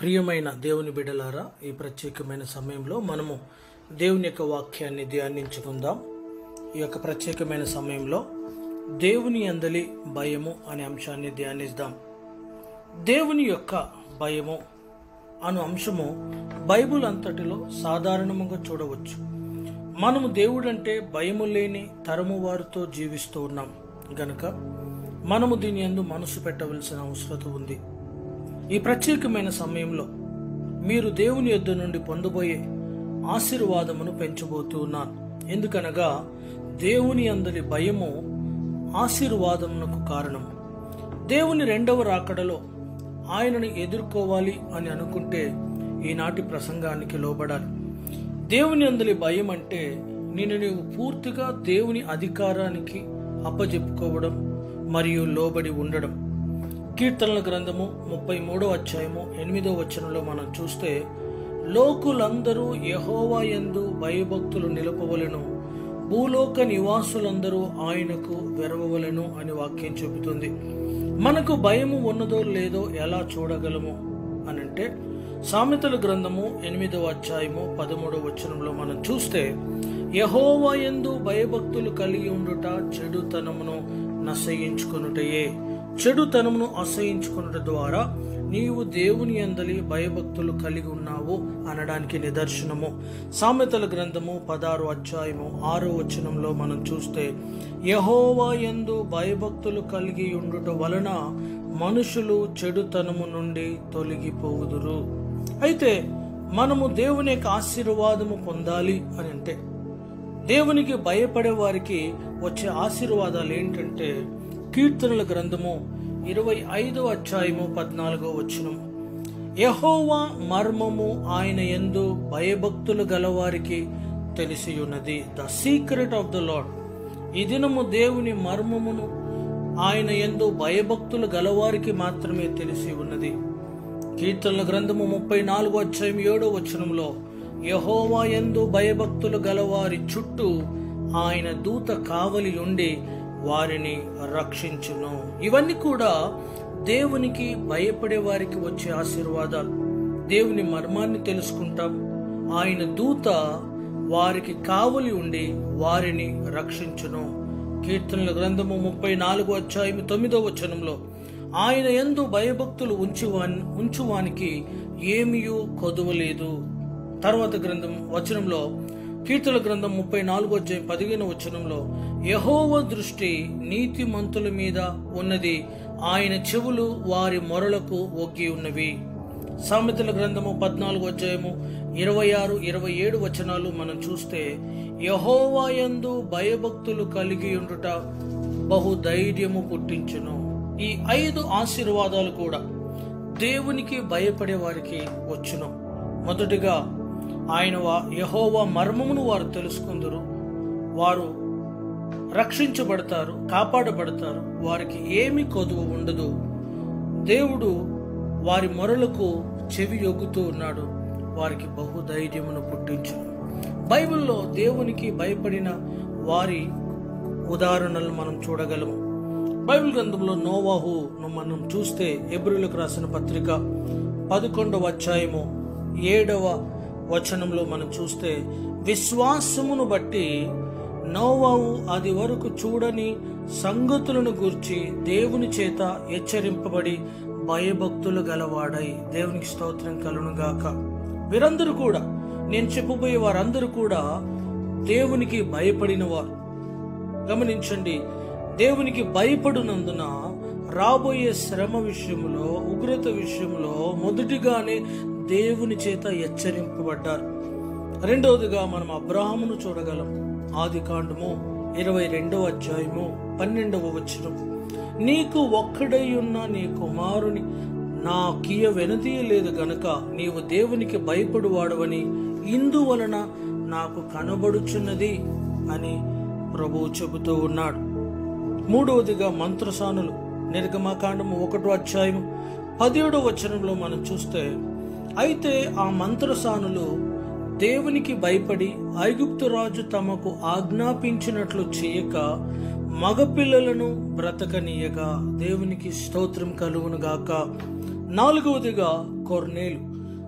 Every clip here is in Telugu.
ప్రియమైన దేవుని బిడలారా ఈ ప్రత్యేకమైన సమయంలో మనము దేవుని యొక్క వాక్యాన్ని ధ్యానించుకుందాం ఈ యొక్క ప్రత్యేకమైన సమయంలో దేవుని అందలి భయము అనే అంశాన్ని ధ్యానిద్దాం దేవుని యొక్క భయము అను అంశము బైబుల్ అంతటిలో సాధారణంగా చూడవచ్చు మనము దేవుడంటే భయము లేని తరము వారితో జీవిస్తూ ఉన్నాం గనుక మనము దీని యందు మనసు పెట్టవలసిన అవసరత ఉంది ఈ ప్రత్యేకమైన సమయంలో మీరు దేవుని యొద్ద నుండి పొందబోయే ఆశీర్వాదమును పెంచబోతూ ఉన్నాను ఎందుకనగా దేవుని అందరి భయము ఆశీర్వాదమునకు కారణం దేవుని రెండవ రాకడలో ఆయనను ఎదుర్కోవాలి అని అనుకుంటే ఈనాటి ప్రసంగానికి లోబడాలి దేవుని అందలి భయం అంటే నేను నీవు పూర్తిగా దేవుని అధికారానికి అప్పజెప్పుకోవడం మరియు లోబడి ఉండడం కీర్తనల గ్రంథము ముప్పై మూడో అధ్యాయము ఎనిమిదో వచనంలో మనం చూస్తే లోకులందరూ యహోవా యందు భయభక్తులు నిలపవలను భూలోక నివాసులందరూ ఆయనకు వెరవవలను అని వాక్యం చెబుతుంది మనకు భయము ఉన్నదో లేదో ఎలా చూడగలము అనంటే సామెతల గ్రంథము ఎనిమిదవ అధ్యాయము పదమూడవ వచనంలో మనం చూస్తే యహోవా యందు భయభక్తులు కలిగి ఉండుట చెడుతనమును నశయించుకొనుటయే చెడుతనమును అసహించుకున్నట ద్వారా నీవు దేవుని అందలి భయభక్తులు కలిగి ఉన్నావు అనడానికి నిదర్శనము సామెతల గ్రంథము పదారు అధ్యాయము ఆరో వచనంలో మనం చూస్తే యహోవా యందు భయభక్తులు కలిగి ఉండుట వలన మనుషులు చెడుతనము నుండి తొలగిపోవుదురు అయితే మనము దేవుని యొక్క ఆశీర్వాదము పొందాలి అని అంటే దేవునికి భయపడే వారికి వచ్చే ఆశీర్వాదాలు ఏంటంటే కీర్తనల గ్రంథము ఇరవై ఐదో అధ్యాయము పద్నాలుగో వచనం యహోవా మర్మము ఆయన ఎందు భయభక్తులు గలవారికి తెలిసి ఉన్నది the secret of the Lord ఈ దినము దేవుని మర్మమును ఆయన ఎందు భయభక్తులు గలవారికి మాత్రమే తెలిసి ఉన్నది కీర్తనల గ్రంథము ముప్పై నాలుగు అధ్యాయం ఏడో వచనంలో యహోవా ఎందు భయభక్తులు గలవారి చుట్టూ ఆయన దూత కావలి ఉండి వారిని రక్షించును ఇవన్నీ కూడా దేవునికి భయపడే వారికి వచ్చే ఆశీర్వాదాలు దేవుని మర్మాన్ని తెలుసుకుంటాం ఆయన దూత వారికి కావలి ఉండి వారిని రక్షించును కీర్తనల గ్రంథము ముప్పై నాలుగు అధ్యాయం తొమ్మిదో వచనంలో ఆయన ఎందు భయభక్తులు ఉంచువాన్ ఉంచువానికి ఏమియూ కొదువలేదు తర్వాత గ్రంథం వచనంలో కీర్తన గ్రంథం ముప్పై నాలుగు అధ్యాయం పదిహేను వచనంలో యహోవ దృష్టి నీతిమంతుల మీద ఉన్నది ఆయన చెవులు వారి మొరలకు ఒగ్గి ఉన్నవి సామెతల గ్రంథము పద్నాలుగు అధ్యాయము ఇరవై ఆరు ఇరవై ఏడు వచనాలు మనం చూస్తే యహోవాయందు భయభక్తులు కలిగి ఉండుట బహు ధైర్యము పుట్టించును ఈ ఐదు ఆశీర్వాదాలు కూడా దేవునికి భయపడే వారికి వచ్చును మొదటిగా ఆయన యహోవా మర్మమును వారు తెలుసుకుందరు వారు రక్షించబడతారు కాపాడబడతారు వారికి ఏమి కొదువు ఉండదు దేవుడు వారి మొరలకు చెవి యొగ్గుతూ ఉన్నాడు వారికి బహుధైర్యమును పుట్టించును బైబిల్లో దేవునికి భయపడిన వారి ఉదాహరణలు మనం చూడగలము బైబిల్ గ్రంథంలో నోవాహు మనం చూస్తే ఎబ్రిలకు రాసిన పత్రిక పదకొండవ అధ్యాయము ఏడవ వచనంలో మనం చూస్తే విశ్వాసమును బట్టి నోవావు అది వరకు చూడని సంగతులను గూర్చి దేవుని చేత హెచ్చరింపబడి భయభక్తులు గలవాడై దేవునికి స్తోత్రం కలును గాక వీరందరూ కూడా నేను చెప్పబోయే వారందరూ కూడా దేవునికి భయపడిన వారు గమనించండి దేవునికి భయపడినందున రాబోయే శ్రమ విషయంలో ఉగ్రత విషయంలో మొదటిగానే దేవుని చేత హెచ్చరింపబడ్డారు రెండవదిగా మనం అబ్రాహమును చూడగలం ఆది కాండము ఇరవై రెండవ అధ్యాయము పన్నెండవ వచనం నీకు ఒక్కడై ఉన్న నీ కుమారుని నా కియ వెనదీయలేదు గనుక నీవు దేవునికి భయపడువాడవని ఇందువలన నాకు కనబడుచున్నది అని ప్రభువు చెబుతూ ఉన్నాడు మూడవదిగా మంత్రసానులు నిర్గమాకాండము ఒకటో అధ్యాయము పదిహేడో వచనంలో మనం చూస్తే అయితే ఆ మంత్రసానులు దేవునికి భయపడి ఐగుప్తు రాజు తమకు ఆజ్ఞాపించినట్లు చేయక మగపిల్లలను బ్రతకనీయగా దేవునికి స్తోత్రం కలుగును గాక నాలుగవదిగా కొర్నేలు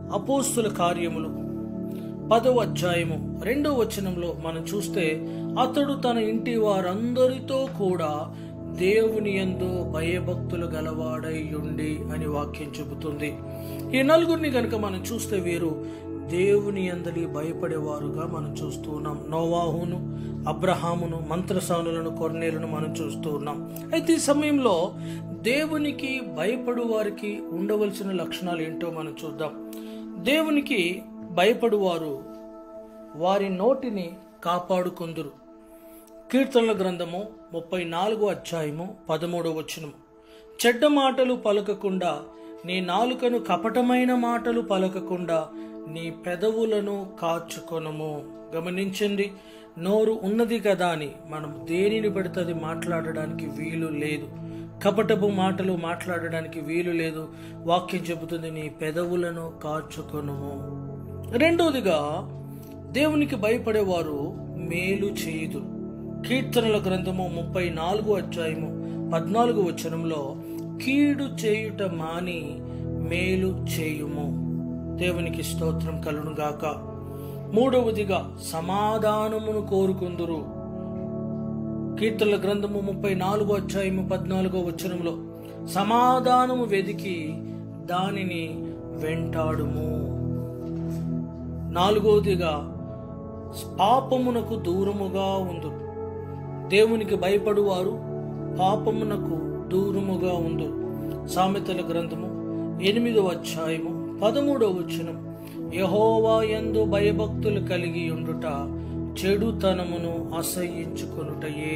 అపోస్తుల కార్యములు పదవ అధ్యాయము రెండవ వచనంలో మనం చూస్తే అతడు తన ఇంటి వారందరితో కూడా దేవుని యందు భయభక్తులు గలవాడై ఉండి అని వాక్యం చెబుతుంది ఈ నలుగురిని కనుక మనం చూస్తే వీరు దేవుని అందలి భయపడేవారుగా మనం చూస్తూ ఉన్నాం నోవాహును అబ్రహామును మంత్రసానులను కొర్నేలను మనం చూస్తూ ఉన్నాం అయితే ఈ సమయంలో దేవునికి భయపడు వారికి ఉండవలసిన లక్షణాలు ఏంటో మనం చూద్దాం దేవునికి భయపడువారు వారి నోటిని కాపాడుకొందురు కీర్తనల గ్రంథము ముప్పై నాలుగో అధ్యాయము పదమూడో వచనము చెడ్డ మాటలు పలకకుండా నీ నాలుకను కపటమైన మాటలు పలకకుండా నీ పెదవులను కాచుకొనము గమనించండి నోరు ఉన్నది కదా అని మనం దేనిని పడితే మాట్లాడడానికి వీలు లేదు కపటపు మాటలు మాట్లాడడానికి వీలు లేదు వాక్యం చెబుతుంది నీ పెదవులను కాచుకొనుము రెండవదిగా దేవునికి భయపడేవారు మేలు చేయుదు కీర్తనల గ్రంథము ముప్పై నాలుగు అధ్యాయము పద్నాలుగు వచనంలో కీడు చేయుట మాని మేలు చేయుము దేవునికి స్తోత్రం కలును గాక మూడవదిగా సమాధానమును కోరుకుందురు కీర్తనల గ్రంథము ముప్పై నాలుగో అధ్యాయము పద్నాలుగో వచనంలో సమాధానము వెదికి దానిని వెంటాడుము నాలుగవదిగా పాపమునకు దూరముగా ఉందురు దేవునికి భయపడువారు పాపమునకు దూరముగా ఉందురు సామెతల గ్రంథము ఎనిమిదవ అధ్యాయము పదమూడవ వచనం యహోవా యందు భయభక్తులు కలిగి ఉండుట చెడుతనమును అసహ్యించుకొనుటయే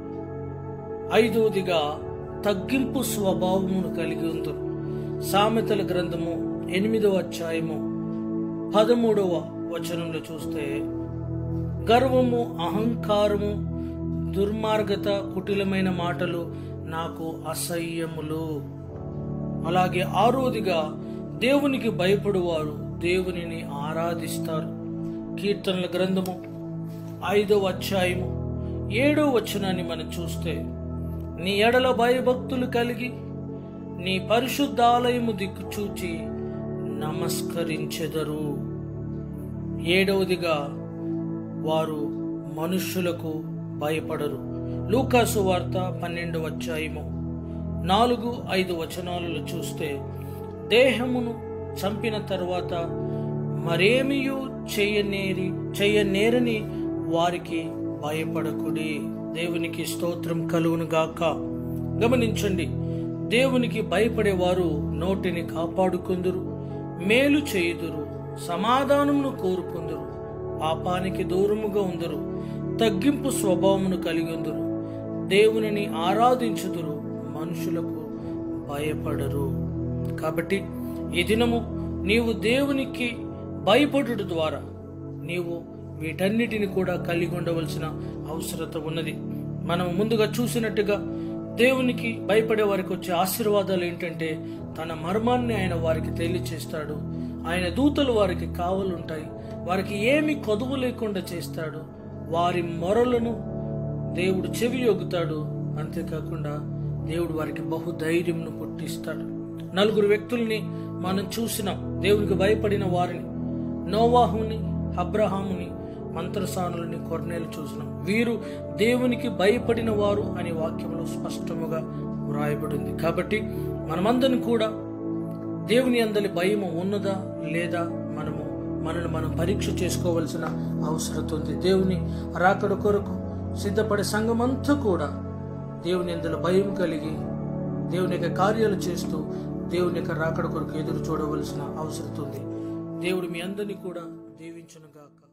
ఐదవదిగా తగ్గింపు స్వభావమును కలిగి ఉందరు సామెతల గ్రంథము ఎనిమిదవ అధ్యాయము పదమూడవ వచనంలో చూస్తే గర్వము అహంకారము దుర్మార్గత కుటిలమైన మాటలు నాకు అసహ్యములు అలాగే ఆరోదిగా దేవునికి భయపడువారు దేవునిని ఆరాధిస్తారు కీర్తనల గ్రంథము ఐదవ అధ్యాయము ఏడో వచనాన్ని మనం చూస్తే నీ ఎడల భయభక్తులు కలిగి నీ పరిశుద్ధాలయము దిక్కు చూచి నమస్కరించెదరు ఏడవదిగా వారు మనుష్యులకు భయపడరు లూకాసు వార్త పన్నెండవ అధ్యాయము నాలుగు ఐదు వచనాలలో చూస్తే దేహమును చంపిన తర్వాత మరేమియూ చేయనేరి చేయనేరని వారికి భయపడకుడి దేవునికి స్తోత్రం కలుగును గాక గమనించండి దేవునికి భయపడేవారు నోటిని కాపాడుకుందురు మేలు చేయుదురు సమాధానమును కోరుకుందురు పాపానికి దూరముగా ఉందరు తగ్గింపు స్వభావమును కలిగి ఉందరు దేవునిని ఆరాధించుదురు మనుషులకు భయపడరు కాబట్టి ఈ దినము నీవు దేవునికి భయపడుట ద్వారా నీవు వీటన్నిటిని కూడా కలిగి ఉండవలసిన అవసరత ఉన్నది మనం ముందుగా చూసినట్టుగా దేవునికి భయపడే వారికి వచ్చే ఆశీర్వాదాలు ఏంటంటే తన మర్మాన్ని ఆయన వారికి తెలియచేస్తాడు ఆయన దూతలు వారికి కావలుంటాయి వారికి ఏమి కొదువు లేకుండా చేస్తాడు వారి మొరలను దేవుడు చెవి యొగుతాడు అంతేకాకుండా దేవుడు వారికి బహుధైర్యంను పుట్టిస్తాడు నలుగురు వ్యక్తుల్ని మనం చూసినాం దేవునికి భయపడిన వారిని నోవాహుని అబ్రహాముని మంత్రసానులని కొర్నేలు చూసినాం వీరు దేవునికి భయపడిన వారు అనే వాక్యంలో స్పష్టముగా వ్రాయబడింది కాబట్టి మనమందరం కూడా దేవుని అందలి భయము ఉన్నదా లేదా మనము మనను మనం పరీక్ష చేసుకోవలసిన అవసరం ఉంది దేవుని రాకడ కొరకు సిద్ధపడే సంఘమంతా కూడా దేవుని అందులో భయం కలిగి దేవుని యొక్క కార్యాలు చేస్తూ దేవుని యొక్క రాకడ కొరకు ఎదురు చూడవలసిన అవసరం ఉంది దేవుడు మీ అందరినీ కూడా దీవించును గాక